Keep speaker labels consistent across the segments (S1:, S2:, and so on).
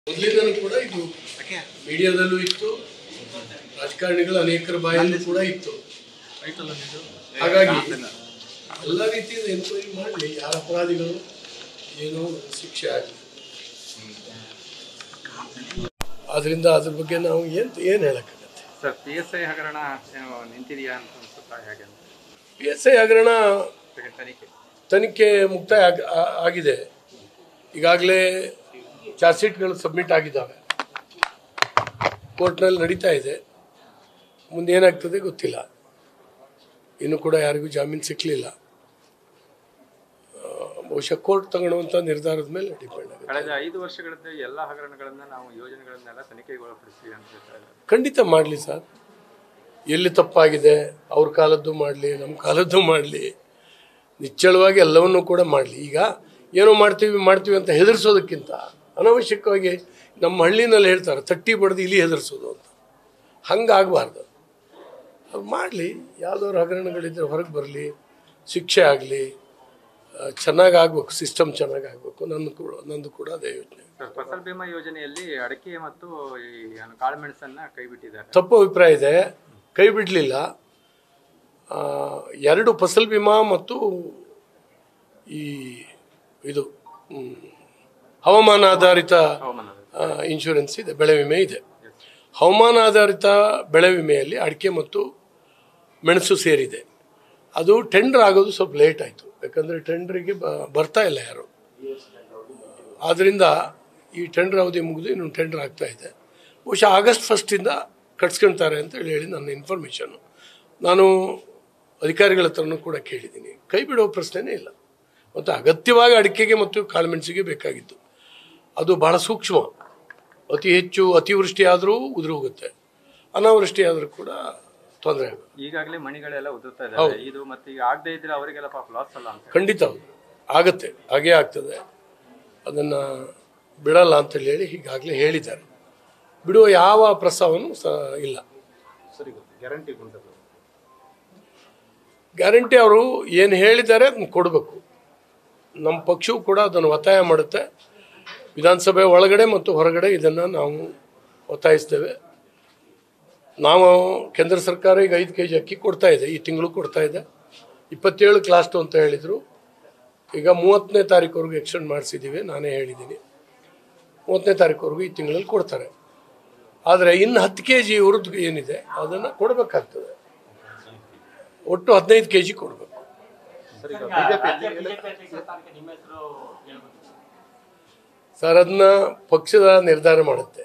S1: ಮೊದಲಿಂದಲೂ ಕೂಡ ಇದು ಮೀಡಿಯಾದಲ್ಲೂ ಇತ್ತು ರಾಜಕಾರಣಿಗಳ ಅನೇಕರ ಬಾಯಲ್ಲೂ ಕೂಡ ಇತ್ತು ಹಾಗಾಗಿ ಎಲ್ಲ ರೀತಿಯಿಂದ ಎನ್ಕ್ವೈರಿ ಮಾಡಲಿ ಯಾರ ಅಪರಾಧಿಗಳು ಏನು ಶಿಕ್ಷೆ ಆಗಲಿ ಆದ್ರಿಂದ ಅದ್ರ ಬಗ್ಗೆ ನಾವು ಏನು ಏನು ಹೇಳಕ್ಕಾಗತ್ತೆ
S2: ಸರ್ ಪಿ ಎಸ್ ಐ ಹಗರಣ ಏನು ನಿಂತಿದೆಯಾ ಅಂತ ಅನ್ಸುತ್ತಾ ಹೇಗೆ ಅಂತ
S1: ಪಿ ಎಸ್ ಐ ಹಗರಣ
S2: ಬಗ್ಗೆ ತನಿಖೆ
S1: ತನಿಖೆ ಮುಕ್ತಾಯ ಆಗ್- ಆ- ಆಗಿದೆ ಈಗಾಗಲೇ ಚಾರ್ಜ್ ಶೀಟ್ಗಳು ಸಬ್ಮಿಟ್ ಆಗಿದ್ದಾವೆ ಕೋರ್ಟ್ನಲ್ಲಿ ನಡೀತಾ ಇದೆ ಮುಂದೆ ಏನಾಗ್ತದೆ ಗೊತ್ತಿಲ್ಲ ಇನ್ನು ಕೂಡ ಯಾರಿಗೂ ಜಾಮೀನು ಸಿಕ್ಕಲಿಲ್ಲ ಬಹುಶಃ ಕೋರ್ಟ್ ತಗೊಳ್ಳುವಂಥ ನಿರ್ಧಾರದ ಮೇಲೆ ಡಿಪೆಂಡ್ ಆಗುತ್ತೆ
S2: ಕಳೆದ ಐದು ವರ್ಷಗಳಿಂದ ಎಲ್ಲ ಹಗರಣಗಳನ್ನ ನಾವು ಯೋಜನೆಗಳನ್ನೆಲ್ಲ ತನಿಖೆಗೆ ಒಳಪಡಿಸ್ತೀವಿ ಅಂತ ಹೇಳ್ತಾ ಇದ್ದಾರೆ
S1: ಖಂಡಿತ ಮಾಡಲಿ ಸರ್ ಎಲ್ಲಿ ತಪ್ಪಾಗಿದೆ ಅವ್ರ ಕಾಲದ್ದು ಮಾಡಲಿ ನಮ್ಮ ಕಾಲದ್ದು ಮಾಡಲಿ ನಿಚ್ಚಳವಾಗಿ ಎಲ್ಲವನ್ನೂ ಕೂಡ ಮಾಡಲಿ ಈಗ ಏನೋ ಮಾಡ್ತೀವಿ ಮಾಡ್ತೀವಿ ಅಂತ ಹೆದರ್ಸೋದಕ್ಕಿಂತ ಅನಾವಶ್ಯಕವಾಗಿ ನಮ್ಮ ಹಳ್ಳಿನಲ್ಲಿ ಹೇಳ್ತಾರೆ ತಟ್ಟಿ ಬಡ್ದು ಇಲಿ ಹೆದರ್ಸೋದು ಅಂತ ಹಂಗಾಗಬಾರ್ದು ಅದು ಮಾಡಲಿ ಯಾವುದಾದ್ರು ಹಗರಣಗಳಿದ್ರೆ ಹೊರಗೆ ಬರಲಿ ಶಿಕ್ಷೆ ಆಗಲಿ ಚೆನ್ನಾಗಿ ಆಗ್ಬೇಕು ಸಿಸ್ಟಮ್ ಚೆನ್ನಾಗಿ ಆಗಬೇಕು ನನ್ನ ಕೂಡ ನಂದು ಕೂಡ ಅದೇ ಯೋಚನೆ
S2: ಸರ್ ಫಸಲ್ ಬಿಮಾ ಯೋಜನೆಯಲ್ಲಿ ಅಡಕೆ ಮತ್ತು ಈ ಏನು ಕಾಳುಮೆಣಸನ್ನ ಕೈ ಬಿಟ್ಟಿದ್ದಾರೆ
S1: ತಪ್ಪು ಅಭಿಪ್ರಾಯ ಇದೆ ಕೈ ಬಿಡಲಿಲ್ಲ ಎರಡು ಫಸಲ್ ಬಿಮಾ ಮತ್ತು ಈ ಇದು ಹ್ಮ್, ಹವಾಮಾನ ಆಧಾರಿತ
S2: ಹವಾಮಾನದ
S1: ಆ, ಇನ್ಶೂರೆನ್ಸ್ ಇದೆ ಬೆಳೆ ವಿಮೆ ಇದೆ ಹವಾಮಾನ ಆಧಾರಿತ ಬೆಳೆ ವಿಮೆಯಲ್ಲಿ ಅಡಿಕೆ ಮತ್ತು ಮೆಣಸು ಸೇರಿದೆ ಅದು ಟೆಂಡರ್ ಆಗೋದು ಸ್ವಲ್ಪ ಲೇಟ್ ಆಯಿತು ಯಾಕಂದರೆ ಟೆಂಡರಿಗೆ ಬರ್ತಾ ಇಲ್ಲ ಯಾರು ಆದ್ದರಿಂದ ಈ ಟೆಂಡರ್ ಅವಧಿ ಮುಗಿದು ಇನ್ನು ಟೆಂಡರ್ ಆಗ್ತಾ ಇದೆ ಬಹುಶಃ ಆಗಸ್ಟ್ ಫಸ್ಟಿಂದ ಕಟ್ಸ್ಕೊಳ್ತಾರೆ ಅಂತ ಹೇಳಿ ಹೇಳಿ ನನ್ನ ಇನ್ಫಾರ್ಮೇಷನ್ನು ನಾನು ಅಧಿಕಾರಿಗಳ ಹತ್ರನೂ ಕೂಡ ಕೇಳಿದ್ದೀನಿ ಕೈ ಬಿಡೋ ಪ್ರಶ್ನೆನೇ ಇಲ್ಲ ಮತ್ತು ಅಗತ್ಯವಾಗಿ ಅಡಿಕೆಗೆ ಮತ್ತು ಕಾಳುಮೆಣಸಿಗೆ ಬೇಕಾಗಿತ್ತು ಅದು ಬಹಳ ಸೂಕ್ಷ್ಮ ಅತಿ ಹೆಚ್ಚು ಅತಿವೃಷ್ಟಿ ಆದರೂ ಉದುರು ಹೋಗುತ್ತೆ ಅನಾವೃಷ್ಟಿ ಆದರೂ ಕೂಡ ತೊಂದರೆ ಆಗುತ್ತೆ
S2: ಈಗಾಗಲೇ ಮಣಿಗಳೆಲ್ಲ ಉದುರ್ತಾ ಇದ್ದಾವೆ ಇದು ಮತ್ತೆ ಈಗ ಆಗದೆ ಇದ್ರೆ ಅವರಿಗೆಲ್ಲ ಪಾಪ ಲಾಸ್ ಅಲ್ಲ ಅಂತ
S1: ಖಂಡಿತ ಹೌದು ಆಗತ್ತೆ ಹಾಗೇ ಆಗ್ತದೆ ಅದನ್ನು ಬಿಡಲ್ಲ ಅಂತೇಳಿ ಹೇಳಿ ಹೀಗಾಗಲೇ ಹೇಳಿದ್ದಾರೆ ಬಿಡುವ ಯಾವ ಪ್ರಸ್ತಾವನೂ ಸಹ ಇಲ್ಲ ಗ್ಯಾರಂಟಿ ಅವರು ಏನು ಹೇಳಿದ್ದಾರೆ ಅದನ್ನು ಕೊಡಬೇಕು ನಮ್ಮ ಪಕ್ಷವು ಕೂಡ ಅದನ್ನು ಒತ್ತಾಯ ಮಾಡುತ್ತೆ ವಿಧಾನಸಭೆ ಒಳಗಡೆ ಮತ್ತು ಹೊರಗಡೆ ಇದನ್ನು ನಾವು ಒತ್ತಾಯಿಸ್ತೇವೆ ನಾವು ಕೇಂದ್ರ ಸರ್ಕಾರ ಈಗ ಐದು ಕೆ ಜಿ ಅಕ್ಕಿ ಕೊಡ್ತಾ ಇದೆ ಈ ತಿಂಗಳು ಕೊಡ್ತಾ ಇದೆ ಇಪ್ಪತ್ತೇಳು ಕ್ಲಾಸ್ಟು ಅಂತ ಹೇಳಿದರು ಈಗ ಮೂವತ್ತನೇ ತಾರೀಕುವರೆಗೂ ಎಕ್ಸ್ಟೆಂಡ್ ಮಾಡಿಸಿದ್ದೀವಿ ನಾನೇ ಹೇಳಿದ್ದೀನಿ ಮೂವತ್ತನೇ ತಾರೀಕುವರೆಗೂ ಈ ತಿಂಗಳಲ್ಲಿ ಕೊಡ್ತಾರೆ ಆದರೆ ಇನ್ನು ಹತ್ತು ಕೆ ಜಿ ಉರಿದು ಏನಿದೆ ಅದನ್ನು ಕೊಡಬೇಕಾಗ್ತದೆ ಒಟ್ಟು ಹದಿನೈದು ಕೆ ಜಿ ಕೊಡಬೇಕು ಸರ್ ಅದನ್ನ ಪಕ್ಷದ ನಿರ್ಧಾರ ಮಾಡುತ್ತೆ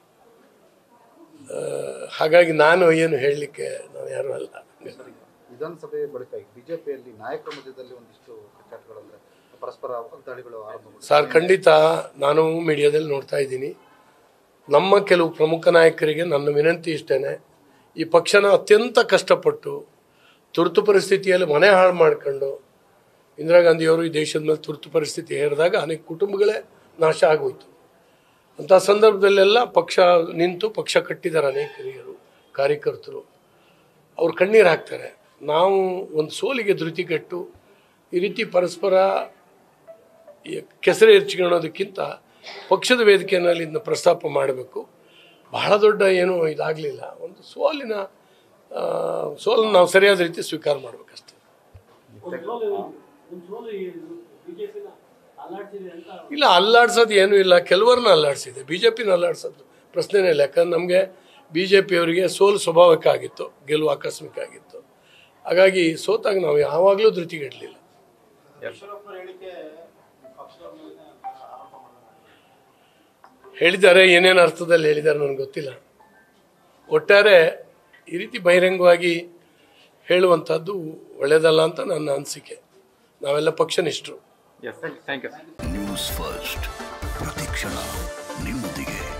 S1: ಆ, ಹಾಗಾಗಿ ನಾನು ಏನು ಹೇಳಲಿಕ್ಕೆ ನಾನು ಯಾರು ಅಲ್ಲ
S3: ವಿಧಾನಸಭೆ ಬಳಿಕ ಬಿಜೆಪಿಯಲ್ಲಿ ನಾಯಕರ ಮಧ್ಯದಲ್ಲಿ ಒಂದಿಷ್ಟು ಕಚ್ಚಾಟಗಳಂದ್ರೆ ಪರಸ್ಪರ ವಾಗ್ದಾಳಿಗಳು ಆರಂಭಗೊಂಡಿದೆ
S1: ಸರ್ ಖಂಡಿತ ನಾನು ಮೀಡಿಯಾದಲ್ಲಿ ನೋಡ್ತಾ ಇದ್ದೀನಿ ನಮ್ಮ ಕೆಲವು ಪ್ರಮುಖ ನಾಯಕರಿಗೆ ನನ್ನ ವಿನಂತಿ ಇಷ್ಟೇನೆ ಈ ಪಕ್ಷನ ಅತ್ಯಂತ ಕಷ್ಟಪಟ್ಟು ತುರ್ತು ಪರಿಸ್ಥಿತಿಯಲ್ಲಿ ಮನೆ ಹಾಳು ಮಾಡ್ಕೊಂಡು ಇಂದಿರಾ ಗಾಂಧಿಯವರು ಈ ದೇಶದ ಮೇಲೆ ತುರ್ತು ಪರಿಸ್ಥಿತಿ ಹೇರಿದಾಗ ಅನೇಕ ಕುಟುಂಬಗಳೇ ನಾಶ ಆಗೋಯ್ತು ಅಂಥ ಸಂದರ್ಭದಲ್ಲೆಲ್ಲ ಪಕ್ಷ ನಿಂತು ಪಕ್ಷ ಕಟ್ಟಿದ್ದಾರೆ ಅನೇಕ ಹಿರಿಯರು ಕಾರ್ಯಕರ್ತರು ಅವ್ರು ಕಣ್ಣೀರು ಹಾಕ್ತಾರೆ ನಾವು ಒಂದು ಸೋಲಿಗೆ ಧೃತಿಗೆಟ್ಟು ಈ ರೀತಿ ಪರಸ್ಪರ ಈ ಕೆಸರೆ ಎರಚಿಕೊಳ್ಳೋದಕ್ಕಿಂತ ಪಕ್ಷದ ವೇದಿಕೆಯಲ್ಲಿ ಇದನ್ನ ಪ್ರಸ್ತಾಪ ಮಾಡಬೇಕು ಬಹಳ ದೊಡ್ಡ ಏನೂ ಇದಾಗಲಿಲ್ಲ ಒಂದು ಸೋಲಿನ ಆ, ಸೋಲನ್ನು ನಾವು ಸರಿಯಾದ ರೀತಿ ಸ್ವೀಕಾರ ಮಾಡಬೇಕಷ್ಟೆ ಇಲ್ಲ ಅಲ್ಲಾಡ್ಸೋದು ಏನೂ ಇಲ್ಲ ಕೆಲವರನ್ನ ಅಲ್ಲಾಡಿಸಿದೆ ಬಿ ಜೆ ಪಿನ ಅಲ್ಲಾಡ್ಸೋದು ಪ್ರಶ್ನೆನೇ ಇಲ್ಲ ಯಾಕಂದ್ರೆ ನಮಗೆ ಬಿ ಜೆ ಪಿಯವರಿಗೆ ಸೋಲು ಸ್ವಾಭಾವಿಕ ಆಗಿತ್ತು ಗೆಲುವು ಆಕಸ್ಮಿಕ ಆಗಿತ್ತು ಹಾಗಾಗಿ ಸೋತಾಗ ನಾವು ಯಾವಾಗಲೂ ಧೃತಿಗೆಡಲಿಲ್ಲ ಹೇಳಿದ್ದಾರೆ ಏನೇನು ಅರ್ಥದಲ್ಲಿ ಹೇಳಿದ್ದಾರೆ ನನಗೆ ಗೊತ್ತಿಲ್ಲ ಒಟ್ಟಾರೆ ಈ ರೀತಿ ಬಹಿರಂಗವಾಗಿ ಹೇಳುವಂಥದ್ದು ಒಳ್ಳೆಯದಲ್ಲ ಅಂತ ನನ್ನ ಅನಿಸಿಕೆ ನಾವೆಲ್ಲ ಪಕ್ಷನಿಷ್ಠರು
S2: yes thank you
S4: News First ಪ್ರತಿಕ್ಷಣ ನಿಮ್ಮೊಂದಿಗೆ